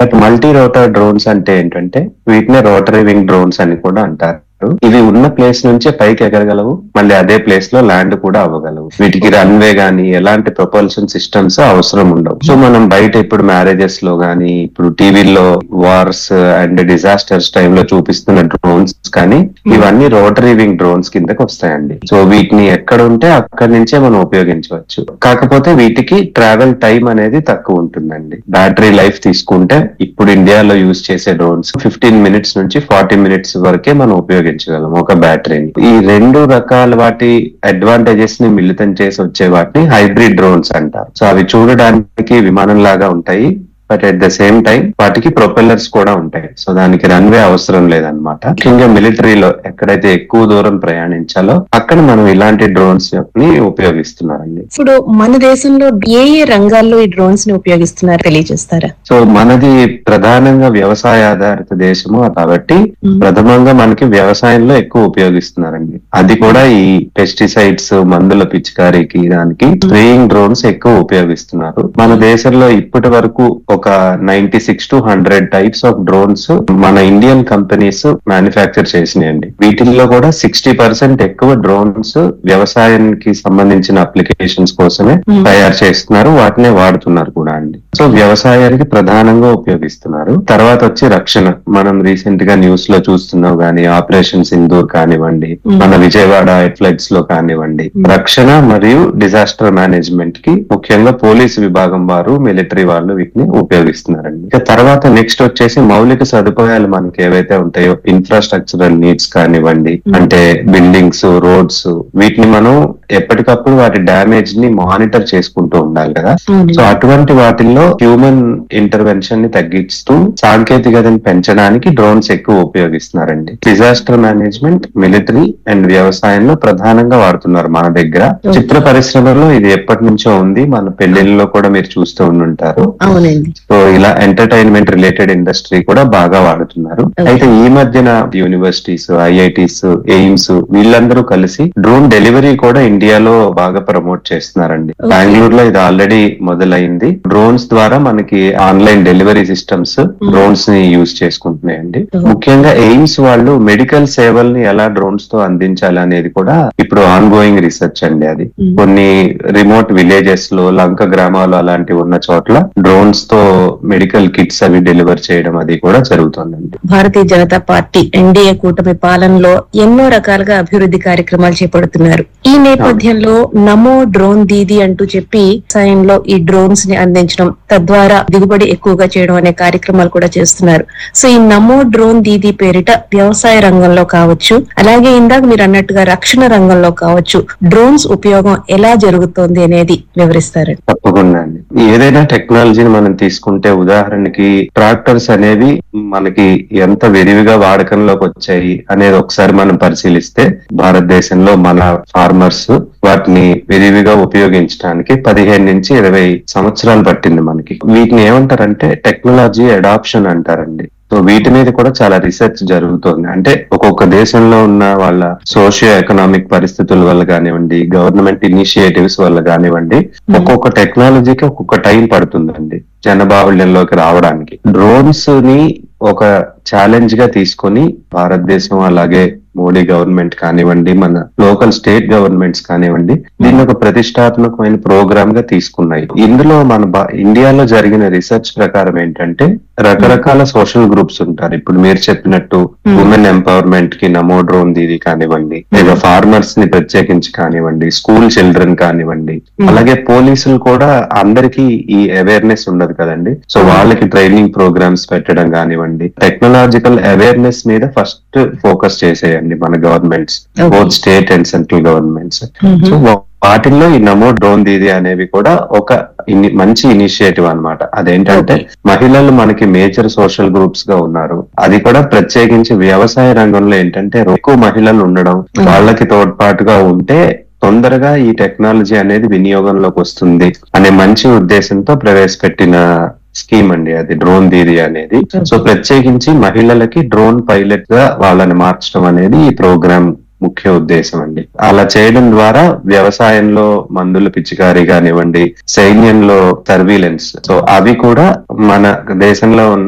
But multi rotor drones అంటే ఏంటంటే వీటినే రోటరీ వింగ్ డ్రోన్స్ అని కూడా అంటారు ఇవి ఉన్న ప్లేస్ నుంచే పైకి ఎగరగలవు మళ్ళీ అదే ప్లేస్ లో ల్యాండ్ కూడా అవ్వగలవు వీటికి రన్వే గానీ ఎలాంటి ప్రొపల్షన్ సిస్టమ్స్ అవసరం ఉండవు సో మనం బయట ఇప్పుడు మ్యారేజెస్ లో గానీ ఇప్పుడు టీవీలో వార్స్ అండ్ డిజాస్టర్స్ లో చూపిస్తున్న డ్రోన్స్ కానీ ఇవన్నీ రోటరీ వింగ్ డ్రోన్స్ కిందకి వస్తాయండి సో వీటిని ఎక్కడ ఉంటే అక్కడి నుంచే మనం ఉపయోగించవచ్చు కాకపోతే వీటికి ట్రావెల్ టైం అనేది తక్కువ ఉంటుందండి బ్యాటరీ లైఫ్ తీసుకుంటే ఇప్పుడు ఇండియాలో యూజ్ చేసే డ్రోన్స్ ఫిఫ్టీన్ మినిట్స్ నుంచి ఫార్టీ మినిట్స్ వరకే మనం ఉపయోగించగలం ఒక బ్యాటరీని ఈ రెండు రకాల వాటి అడ్వాంటేజెస్ ని మిళితం చేసి వచ్చే వాటిని హైబ్రిడ్ డ్రోన్స్ అంటారు సో అవి చూడడానికి విమానం లాగా ఉంటాయి but at the same time వాటికి ప్రొపెల్లర్స్ కూడా ఉంటాయి సో దానికి రన్వే అవసరం లేదనమాట ముఖ్యంగా మిలిటరీలో ఎక్కడైతే ఎక్కువ దూరం ప్రయాణించాలో అక్కడ మనం ఇలాంటి డ్రోన్స్ ని ఉపయోగిస్తున్నారండి ఇప్పుడు మన దేశంలో ఏ ఏ రంగాల్లో ఈ డ్రోన్స్ ని ఉపయోగిస్తున్నారు తెలియజేస్తారా సో మనది ప్రధానంగా వ్యవసాయ ఆధారిత దేశము కాబట్టి ప్రథమంగా మనకి వ్యవసాయంలో ఎక్కువ ఉపయోగిస్తున్నారండి అది కూడా ఈ పెస్టిసైడ్స్ మందుల పిచికారీకి దానికి స్ప్రేయింగ్ డ్రోన్స్ ఎక్కువ ఉపయోగిస్తున్నారు మన దేశంలో ఇప్పటి వరకు ఒక ninety six to hundred types of drones మన ఇండియన్ కంపెనీస్ మ్యానుఫ్యాక్చర్ చేసినాయండి వీటిల్లో కూడా సిక్స్టీ పర్సెంట్ ఎక్కువ డ్రోన్స్ వ్యవసాయానికి సంబంధించిన అప్లికేషన్స్ కోసమే Hmm. తయారు చేస్తున్నారు వాటినే వాడుతున్నారు కూడా అండి సో వ్యవసాయానికి ప్రధానంగా ఉపయోగిస్తున్నారు తర్వాత వచ్చి రక్షణ మనం రీసెంట్ గా న్యూస్ లో చూస్తున్నాం గానీ ఆపరేషన్ సింధూర్ కానివ్వండి Hmm. మన విజయవాడ ఫ్లడ్స్ లో కానివ్వండి Hmm. రక్షణ మరియు డిజాస్టర్ మేనేజ్మెంట్ కి ముఖ్యంగా పోలీసు విభాగం వారు మిలిటరీ వాళ్ళు వీటిని ఉపయోగిస్తున్నారండి ఇక తర్వాత నెక్స్ట్ వచ్చేసి మౌలిక సదుపాయాలు మనకి ఏవైతే ఉంటాయో ఇన్ఫ్రాస్ట్రక్చరల్ నీడ్స్ కానివ్వండి Hmm. అంటే బిల్డింగ్స్ రోడ్స్ వీటిని మనం ఎప్పటికప్పుడు వాటి డ్యామేజ్ ని మానిటర్ చేసుకుంటూ ఉండాలి కదా అవునండి. సో అటువంటి వాటిల్లో హ్యూమన్ ఇంటర్వెన్షన్ ని తగ్గిస్తూ సాంకేతికతను పెంచడానికి డ్రోన్స్ ఎక్కువ ఉపయోగిస్తున్నారండి డిజాస్టర్ మేనేజ్మెంట్ మిలిటరీ అండ్ వ్యవసాయంలో ప్రధానంగా వాడుతున్నారు మన దగ్గర Okay. చిత్ర పరిశ్రమలో ఇది ఎప్పటి నుంచో ఉంది మన పెళ్లిళ్ళలో కూడా మీరు చూస్తూ ఉండుంటారు అవునండి సో ఇలా ఎంటర్టైన్మెంట్ రిలేటెడ్ ఇండస్ట్రీ కూడా బాగా వాడుతున్నారు Okay. అయితే ఈ మధ్యన యూనివర్సిటీస్ ఐఐటీస్ ఎయిమ్స్ వీళ్ళందరూ కలిసి డ్రోన్ డెలివరీ కూడా ఇండియాలో బాగా ప్రమోట్ చేస్తున్నారండి Okay. బెంగళూరులో ఇది ఆల్రెడీ మొదలైంది డ్రోన్స్ ద్వారా మనకి ఆన్లైన్ డెలివరీ సిస్టమ్స్ డ్రోన్స్ ని యూజ్ చేసుకుంటున్నాయండి Okay. ముఖ్యంగా ఎయిమ్స్ వాళ్ళు మెడికల్ సేవల్ని ఎలా డ్రోన్స్ తో అందించాలి అనేది కూడా ఇప్పుడు ఆన్ గోయింగ్ రీసెర్చ్ అండి అది Mm. కొన్ని రిమోట్ విలేజెస్ లో లంక గ్రామాలు అలాంటివి ఉన్న చోట్ల డ్రోన్స్ తో మెడికల్ కిట్స్ అవి డెలివర్ చేయడం అది కూడా జరుగుతుందండి భారతీయ జనతా పార్టీ ఎన్డీఏ కూటమి పాలనలో ఎన్నో రకాలుగా అభివృద్ధి కార్యక్రమాలు చేపడుతున్నారు ఈ నేపథ్యంలో నమో డ్రోన్ దీది అంటూ చెప్పి వ్యవసాయంలో ఈ డ్రోన్స్ ని అందించడం తద్వారా దిగుబడి ఎక్కువగా చేయడం అనే కార్యక్రమాలు కూడా చేస్తున్నారు సో ఈ నమో డ్రోన్ దీది పేరిట వ్యవసాయ రంగంలో కావచ్చు అలాగే ఇందాక మీరు అన్నట్టుగా రక్షణ రంగంలో కావచ్చు డ్రోన్స్ ఉపయోగం ఎలా జరుగుతోంది అనేది వివరిస్తారండి తప్పకుండా అండి ఏదైనా టెక్నాలజీని మనం తీసుకుంటే ఉదాహరణకి ట్రాక్టర్స్ అనేవి మనకి ఎంత విరివిగా వాడకంలోకి వచ్చాయి అనేది ఒకసారి మనం పరిశీలిస్తే భారతదేశంలో మన ఫార్మర్స్ వాటిని విరివిగా ఉపయోగించడానికి పదిహేను నుంచి ఇరవై సంవత్సరాలు పట్టింది మనకి వీటిని ఏమంటారంటే టెక్నాలజీ అడాప్షన్ అంటారండి సో వీటి మీద కూడా చాలా రీసెర్చ్ జరుగుతోంది అంటే ఒక్కొక్క దేశంలో ఉన్న వాళ్ళ సోషియో ఎకనామిక్ పరిస్థితుల వల్ల కానివ్వండి గవర్నమెంట్ ఇనిషియేటివ్స్ వల్ల కానివ్వండి ఒక్కొక్క టెక్నాలజీకి ఒక్కొక్క టైం పడుతుందండి జనబాహుళ్యంలోకి రావడానికి డ్రోన్స్ ని ఒక ఛాలెంజ్ గా తీసుకొని భారతదేశం అలాగే మోడీ గవర్నమెంట్ కానివ్వండి మన లోకల్ స్టేట్ గవర్నమెంట్స్ కానివ్వండి దీన్ని ఒక ప్రతిష్టాత్మకమైన ప్రోగ్రామ్ గా తీసుకున్నాయి ఇందులో మన బా- ఇండియాలో జరిగిన రీసెర్చ్ ప్రకారం ఏంటంటే రకరకాల సోషల్ గ్రూప్స్ ఉంటారు ఇప్పుడు మీరు చెప్పినట్టు Hmm. ఉమెన్ ఎంపవర్మెంట్ కి నమో డ్రోన్ దీది కానివ్వండి లేదా ఫార్మర్స్ ని ప్రత్యేకించి కానివ్వండి స్కూల్ చిల్డ్రన్ కానివ్వండి Hmm. అలాగే పోలీసులు కూడా అందరికీ ఈ అవేర్నెస్ ఉండదు కదండి సో వాళ్ళకి ట్రైనింగ్ ప్రోగ్రామ్స్ పెట్టడం కానివ్వండి టెక్నాలజికల్ అవేర్నెస్ మీద ఫస్ట్ ఫోకస్ చేసేయండి మన governments Okay. Both state and central governments so వాటిల్లో ఈ నమో డ్రోన్ దీది అనేవి కూడా ఒక ఇని- మంచి ఇనిషియేటివ్ అన్నమాట అదేంటంటే Okay. మహిళలు మనకి మేజర్ సోషల్ గ్రూప్స్ గా ఉన్నారు అది కూడా ప్రత్యేకించి వ్యవసాయ రంగంలో ఏంటంటే ఎక్కువ మహిళలు ఉండడం Mm. వాళ్ళకి తోడ్పాటుగా ఉంటే తొందరగా ఈ టెక్నాలజీ అనేది వినియోగంలోకి వస్తుంది అనే మంచి ఉద్దేశంతో ప్రవేశపెట్టిన స్కీమ్ అండి అది డ్రోన్ దీది అనేది సో ప్రత్యేకించి మహిళలకి డ్రోన్ పైలట్ గా వాళ్ళని మార్చడం అనేది ఈ ప్రోగ్రామ్ ముఖ్య ఉద్దేశం అండి అలా చేయడం ద్వారా వ్యవసాయంలో మందుల పిచికారీ కానివ్వండి సైన్యంలో సర్వీలెన్స్ సో అవి కూడా మన దేశంలో ఉన్న